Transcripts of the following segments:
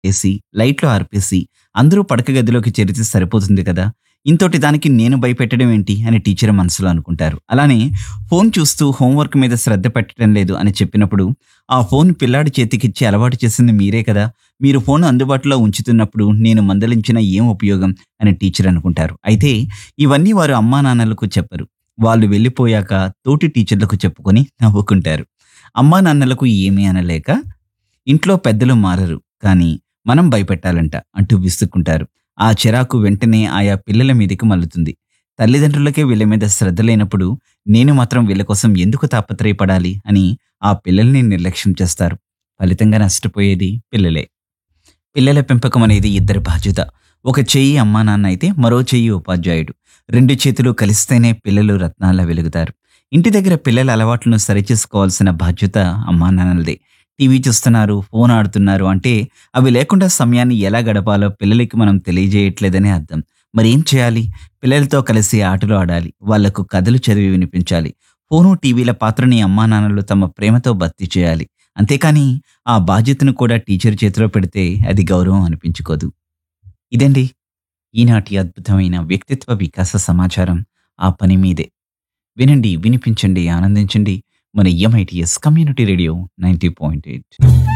వేసి లైట్లు ఆర్పేసి అందరూ పడక గదిలోకి చేరితే సరిపోతుంది కదా ఇంతోటి దానికి నేను భయపెట్టడం ఏంటి అని టీచర్ మనసులో అనుకుంటారు అలానే ఫోన్ చూస్తూ హోంవర్క్ మీద శ్రద్ధ పెట్టడం లేదు అని చెప్పినప్పుడు ఆ ఫోన్ పిల్లాడి చేతికిచ్చి అలవాటు చేసింది మీరే కదా మీరు ఫోన్ అందుబాటులో ఉంచుతున్నప్పుడు నేను మందలించిన ఏం ఉపయోగం అని టీచర్ అనుకుంటారు అయితే ఇవన్నీ వారు అమ్మా నాన్నలకు చెప్పరు వాళ్ళు వెళ్ళిపోయాక తోటి టీచర్లకు చెప్పుకొని నవ్వుకుంటారు అమ్మా నాన్నలకు ఏమీ అనలేక ఇంట్లో పెద్దలు మారరు కానీ మనం భయపెట్టాలంట అంటూ విసుక్కుంటారు ఆ చిరాకు వెంటనే ఆయా పిల్లల మీదకి మల్లుతుంది తల్లిదండ్రులకే వీళ్ళ మీద శ్రద్ధ లేనప్పుడు నేను మాత్రం వీళ్ళ కోసం ఎందుకు తాపత్రయపడాలి అని ఆ పిల్లల్ని నిర్లక్ష్యం చేస్తారు ఫలితంగా నష్టపోయేది పిల్లలే పిల్లల పెంపకం అనేది ఇద్దరి బాధ్యత ఒక చెయ్యి అమ్మా నాన్న అయితే మరో చెయ్యి ఉపాధ్యాయుడు రెండు చేతులు కలిస్తేనే పిల్లలు రత్నాల్లా వెలుగుతారు ఇంటి దగ్గర పిల్లల అలవాట్లను సరిచేసుకోవాల్సిన బాధ్యత అమ్మా నాన్నలదే టీవీ చూస్తున్నారు ఫోన్ ఆడుతున్నారు అంటే అవి లేకుండా సమయాన్ని ఎలా గడపాలో పిల్లలకి మనం తెలియజేయట్లేదని అర్థం మరి ఏం చేయాలి పిల్లలతో కలిసి ఆటలు ఆడాలి వాళ్లకు కథలు చదివి వినిపించాలి ఫోను టీవీల పాత్రని అమ్మా నాన్నలు తమ ప్రేమతో భర్తీ చేయాలి అంతేకాని ఆ బాధ్యతను కూడా టీచర్ చేతిలో పెడితే అది గౌరవం అనిపించుకోదు ఇదండి ఈనాటి అద్భుతమైన వ్యక్తిత్వ వికాస సమాచారం ఆ పని మీదే వినండి వినిపించండి ఆనందించండి మన MITS community radio ninety point eight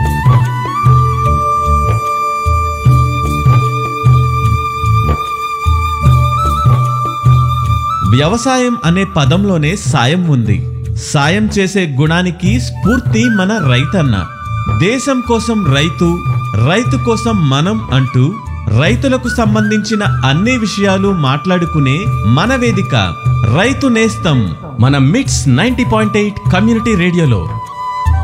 వ్యవసాయం అనే పదంలోనే సాయం ఉంది సాయం చేసే గుణానికి స్ఫూర్తి మన రైతన్న దేశం కోసం రైతు రైతు కోసం మనం అంటూ రైతులకు సంబంధించిన అన్ని విషయాలు మాట్లాడుకునే మన వేదిక రైతు నేస్తం మన మిట్స్ నైంటీ పాయింట్ ఎయిట్ కమ్యూనిటీ రేడియోలో